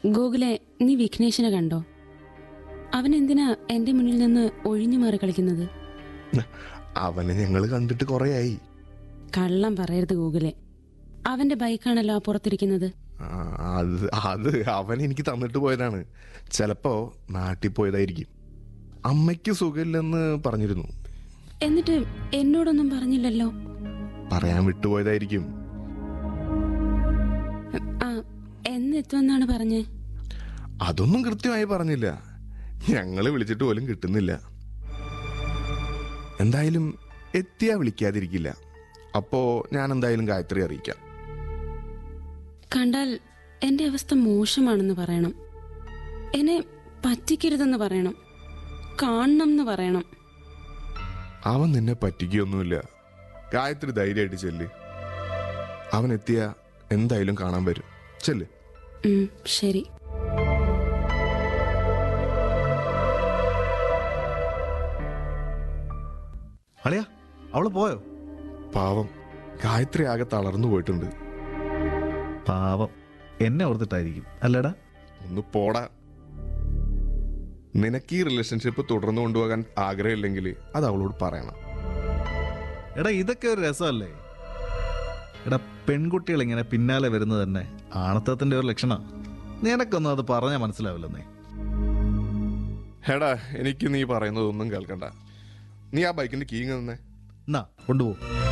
ഗോകുലെ നീ വിഘ്നേഷിനെ കണ്ടോ അവൻ എന്തിനാ എന്റെ മുന്നിൽ നിന്ന് ഒഴിഞ്ഞു മാറി കളിക്കുന്നത് അവനെ ഞങ്ങൾ കണ്ടിട്ട് കുറേയായി കള്ളം പറയരുത് ഗോകുലെ അവന്റെ ബൈക്കാണല്ലോ ആ പുറത്തിരിക്കുന്നത് ആ, അത് അത് അവൻ എനിക്ക് തന്നിട്ട് പോയതാണ് ചിലപ്പോ നാട്ടിൽ പോയതായിരിക്കും അമ്മയ്ക്ക് സുഖമില്ലെന്ന് പറഞ്ഞിരുന്നു എന്നിട്ട് എന്നോടൊന്നും പറഞ്ഞില്ലല്ലോ പറയാൻ വിട്ടുപോയതായിരിക്കും ആ എന്നെത്തുമെന്നാണ് പറഞ്ഞേ അതൊന്നും കൃത്യമായി പറഞ്ഞില്ല ഞങ്ങള് വിളിച്ചിട്ട് പോലും കിട്ടുന്നില്ല എന്തായാലും എത്തിയാ വിളിക്കാതിരിക്കില്ല അപ്പോ ഞാൻ എന്തായാലും ഗായത്രി അറിയിക്കാം കണ്ടാൽ എന്റെ അവസ്ഥ മോശമാണെന്ന് പറയണം എന്നെ പറ്റിക്കരുതെന്ന് പറയണം കാണണം എന്ന് പറയണം അവൻ നിന്നെ പറ്റിക്കുകയൊന്നുമില്ല ഗായത്രി ധൈര്യമായിട്ട് ചെല്ല് അവൻ എത്തിയ എന്തായാലും കാണാൻ വരും ചെല്ല് ഉം, ശരി അളിയാ അവള് പോയോ പാവം ഗായത്രി ആകെ തളർന്നു പോയിട്ടുണ്ട് പാവം എന്നെ ഓർത്തിട്ടായിരിക്കും അല്ലേടാ ഒന്ന് പോടാ നിനക്ക് ഈ റിലേഷൻഷിപ്പ് തുടർന്നു കൊണ്ടുപോകാൻ ആഗ്രഹമില്ലെങ്കിൽ അത് അവളോട് പറയണം എടാ ഇതൊക്കെ ഒരു രസമല്ലേ എടാ പെൺകുട്ടികൾ ഇങ്ങനെ പിന്നാലെ വരുന്നത് തന്നെ ആണത്തത്തിന്റെ ഒരു ലക്ഷണ നിനക്കൊന്നും അത് പറഞ്ഞാൽ മനസ്സിലാവില്ലെന്നേ എടാ എനിക്ക് നീ പറയുന്നതൊന്നും കേൾക്കണ്ട നീ ആ ബൈക്കിന്റെ കീ നിന്നേ എന്നാ കൊണ്ടുപോ